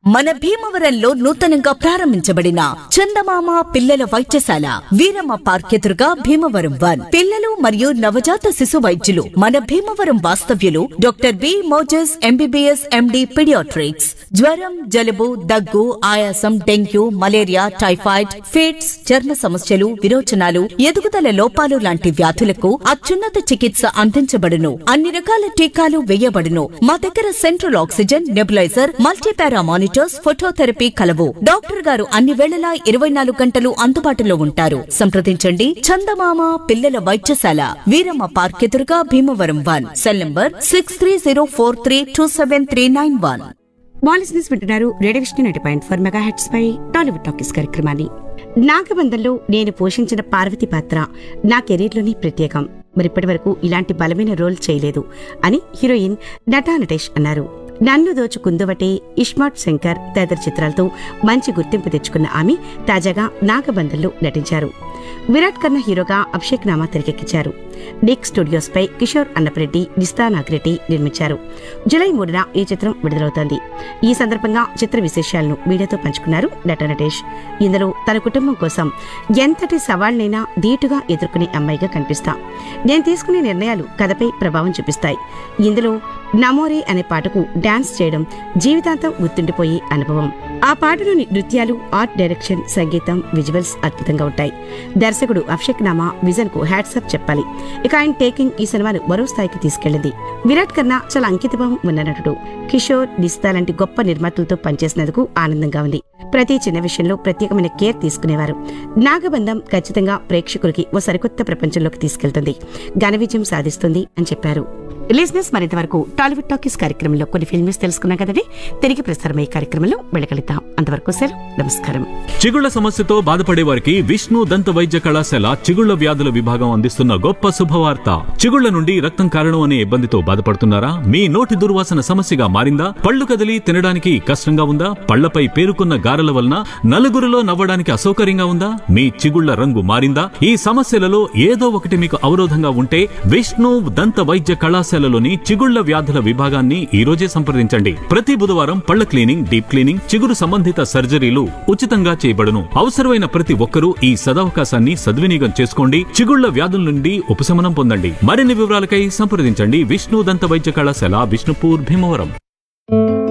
మన భీమవరంలో నూతనంగా ప్రారంభించబడిన చందమామ పిల్లల వైద్యశాల వీరమ్మ పార్క్ ఎదురుగా భీమవరం వన్ పిల్లలు మరియు నవజాత శిశు వైద్యులు మన భీమవరం వాస్తవ్యులు doctor B Moses MBBS MD paediatrics జ్వరం జలుబు దగ్గు ఆయాసం డెంగ్యూ మలేరియా టైఫాయిడ్ ఫిట్స్ చర్మ సమస్యలు విరోచనాలు ఎదుగుదల లోపాలు లాంటి వ్యాధులకు అత్యున్నత చికిత్స అందించబడును అన్ని రకాల టీకాలు వేయబడును మా దగ్గర central oxygen nebulizer multipara monitors phototherapy కలవు డాక్టర్ గారు అన్ని వేళలా ఇరవై నాలుగు గంటలు అందుబాటులో ఉంటారు సంప్రదించండి చందమామ పిల్లల వైద్యశాల వీరమ్మ పార్క్ ఎదురుగా Bhimavaram one cell number six three zero four three two seven three nine one మాలిసినెస్ వింటున్నారు radio Vishnu ninety point four megahertz పై టాలీవుడ్ టాకీస్ కార్యక్రమాన్ని నాగబంధంలో నేను పోషించిన పార్వతి పాత్ర నా కెరీర్లోని ప్రత్యేకం మరి ఇప్పటి వరకు ఇలాంటి బలమైన రోల్ చేయలేదు అని హీరోయిన్ నటా నటేష్ అన్నారు నన్ను దోచు కుందువటే ఇష్మార్ట్ శంకర్ తదితర చిత్రాలతో మంచి గుర్తింపు తెచ్చుకున్న ఆమె తాజాగా నాగబంధంలో నటించారు విరాట్ కన్నా హీరోగా అభిషేక్ నామా తెరకెక్కించారు డిక్ స్టూడియోస్ పై కిషోర్ అన్నపరెడ్డి నిస్తా నాగిరెడ్డి నిర్మించారు జులై మూడున ఈ చిత్రం విడుదలవుతోంది ఈ సందర్భంగా చిత్ర విశేషాలను మీడియాతో పంచుకున్నారు నట నటేష్ ఇందులో తన కుటుంబం కోసం ఎంతటి సవాళ్నైనా ధీటుగా ఎదుర్కొనే అమ్మాయిగా కనిపిస్తా నేను తీసుకునే నిర్ణయాలు కథపై ప్రభావం చూపిస్తాయి ఇందులో నమోరే అనే పాటకు డాన్స్ చేయడం జీవితాంతం గుర్తుండిపోయే అనుభవం ఆ పాటలోని నృత్యాలు ఆర్ట్ డైరెక్షన్ సంగీతం విజువల్స్ అద్భుతంగా ఉంటాయి దర్శకుడు అభిషేక్ నామా విజన్ కు హ్యాట్సప్ చెప్పాలి ఇక ఆయన టేకింగ్ ఈ సినిమాను మరో స్థాయికి తీసుకెళ్లింది విరాట్ కన్నా చాలా అంకితభావం ఉన్న నటుడు కిషోర్ నిస్తా లాంటి గొప్ప నిర్మాతలతో పనిచేసినందుకు ఆనందంగా ఉంది ప్రతి చిన్న విషయంలో ప్రత్యేకమైన కేర్ తీసుకునేవారు నాగబంధం ఖచ్చితంగా ప్రేక్షకులకి ఓ సరికొత్త ప్రపంచంలోకి తీసుకెళ్తుంది ఘన విజయం సాధిస్తుంది అని చెప్పారు లిజినెస్ మరింత వరకు టాలీవుడ్ టాకీస్ కార్యక్రమంలో కొన్ని ఫిల్మ్స్ తెలుసుకున్నాం కదండి తిరిగి ప్రసారమయ్యే కార్యక్రమంలో వెళ్ళగలుగుతాం అంతవరకు సెలవు నమస్కారం చిగుళ్ల సమస్యతో బాధపడే వారికి విష్ణు దంత వైద్య కళాశాల చిగుళ్ల వ్యాధుల విభాగం అందిస్తున్న గొప్ప శుభవార్త చిగుళ్ల నుండి రక్తం కారణం అనే ఇబ్బందితో బాధపడుతున్నారా మీ నోటి దుర్వాసన సమస్యగా మారిందా పళ్ళు కదిలి తినడానికి కష్టంగా ఉందా పళ్లపై పేరుకున్న గారెల వలన నలుగురిలో నవ్వడానికి అసౌకర్యంగా ఉందా మీ చిగుళ్ల రంగు మారిందా ఈ సమస్యలలో ఏదో ఒకటి మీకు అవరోధంగా ఉంటే విష్ణు దంత వైద్య కళాశాలలోని చిగుళ్ల వ్యాధుల విభాగాన్ని ఈ రోజే సంప్రదించండి ప్రతి బుధవారం పళ్ల క్లీనింగ్ డీప్ క్లీనింగ్ చిగురు సంబంధిత సర్జరీలు ఉచితంగా చేయబడును అవసరమైన ప్రతి ఒక్కరూ ఈ సదవకాశాన్ని సద్వినియోగం చేసుకోండి చిగుళ్ల వ్యాధుల నుండి ఉపశమనం పొందండి మరిన్ని వివరాలకై సంప్రదించండి విష్ణు దంత వైద్య కళాశాల విష్ణుపూర్ భీమవరం